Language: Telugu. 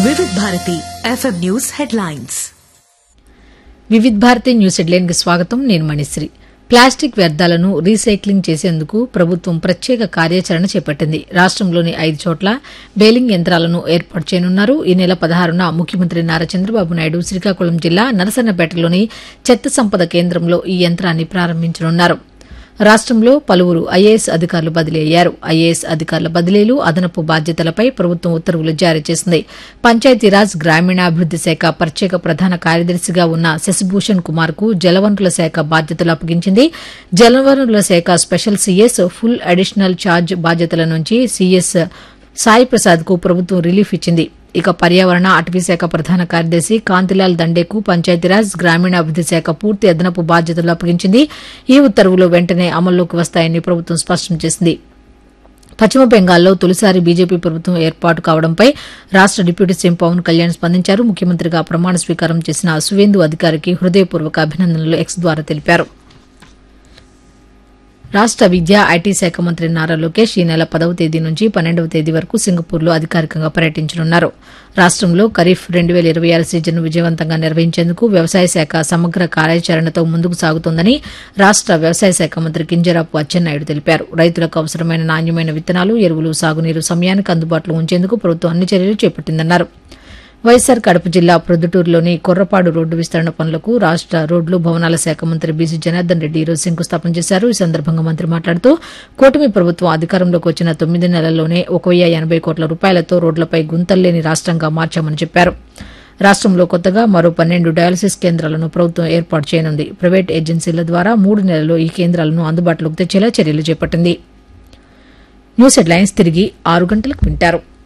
వివిధ Bharati FM news headlines Vividh Bharati news హెడ్లైన్కి స్వాగతం నేను మణిశ్రీ ప్లాస్టిక్ వ్యర్థాలను రీసైక్లింగ్ చేసేందుకు ప్రభుత్వం ప్రత్యేక కార్యాచరణ చేపట్టింది రాష్ట్రంలోని ఐదు చోట్ల బేలింగ్ యంత్రాలను ఏర్పాటు చేయనున్నారు ఈ నెల పదహారున ముఖ్యమంత్రి నారా చంద్రబాబు నాయుడు శ్రీకాకుళం జిల్లా నరసన్నపేటలోని చెత్త సంపద కేంద్రంలో ఈ యంత్రాన్ని ప్రారంభించనున్నారు రాష్ట్రంలో పలువురు ఐఏఎస్ అధికారులు బదిలీ అయ్యారు ఐఏఎస్ అధికారుల బదిలీలు అదనపు బాధ్యతలపై ప్రభుత్వం ఉత్తర్వులు జారీ చేసింది పంచాయతీరాజ్ గ్రామీణాభివృద్ది శాఖ ప్రత్యేక ప్రధాన కార్యదర్శిగా ఉన్న శశిభూషణ్ కుమార్ కు జలవనరుల శాఖ బాధ్యతలు అప్పగించింది జలవనరుల శాఖ special CS full additional charge బాధ్యతల నుంచి సీఎస్ సాయి ప్రసాద్ కు ప్రభుత్వం రిలీఫ్ ఇచ్చింది ఇక పర్యావరణ అటవీ శాఖ ప్రధాన కార్యదర్శి కాంతిలాల్ దండేకు పంచాయతీరాజ్ గ్రామీణాభివృద్ది శాఖ పూర్తి అదనపు బాధ్యతలు అప్పగించింది ఈ ఉత్తర్వులు వెంటనే అమల్లోకి వస్తాయని ప్రభుత్వం స్పష్టం చేసింది పశ్చిమ బెంగాల్లో తొలిసారి బీజేపీ ప్రభుత్వం ఏర్పాటు కావడంపై రాష్ట డిప్యూటీ సీఎం పవన్ కళ్యాణ్ స్పందించారు ముఖ్యమంత్రిగా ప్రమాణ స్వీకారం చేసిన సువేందు అధికారికి హృదయపూర్వక అభినందనలు ఎక్స్ ద్వారా తెలిపారు రాష్ట విద్యా ఐటీ శాఖ మంత్రి నారా లోకేష్ ఈ నెల పదవ తేదీ నుంచి పన్నెండవ తేదీ వరకు సింగపూర్లో అధికారికంగా పర్యటించనున్నారు రాష్టంలో ఖరీఫ్ రెండు వేల ఇరవై ఆరు సీజన్ను విజయవంతంగా నిర్వహించేందుకు వ్యవసాయ శాఖ సమగ్ర కార్యాచరణతో ముందుకు సాగుతోందని రాష్ట వ్యవసాయ శాఖ మంత్రి కింజరాపు అచ్చెన్నాయుడు తెలిపారు రైతులకు అవసరమైన నాణ్యమైన విత్తనాలు ఎరువులు సాగునీరు సమయానికి అందుబాటులో ఉంచేందుకు ప్రభుత్వం అన్ని చర్యలు చేపట్టిందన్నారు వైఎస్సార్ కడప జిల్లా ప్రొద్దుటూరులోని కొర్రపాడు రోడ్డు విస్తరణ పనులకు రాష్ట రోడ్లు భవనాల శాఖ మంత్రి బీసీ జనార్దన్ రెడ్డి ఈరోజు శంకుస్థాపన చేశారు ఈ సందర్భంగా మంత్రి మాట్లాడుతూ కూటమి ప్రభుత్వం అధికారంలోకి వచ్చిన తొమ్మిది నెలల్లోనే ఒక వెయ్యి ఎనబై కోట్ల రూపాయలతో రోడ్లపై గుంతల్లేని రాష్టంగా మార్చామని చెప్పారు రాష్టంలో కొత్తగా మరో పన్నెండు డయాలసిస్ కేంద్రాలను ప్రభుత్వం ఏర్పాటు చేయనుంది ప్రైవేట్ ఏజెన్సీల ద్వారా మూడు నెలల్లో ఈ కేంద్రాలను అందుబాటులోకి తెచ్చేలా చర్యలు చేపట్టింది న్యూస్ హెడ్లైన్స్ తిరిగి ఆరు గంటలకు వింటారు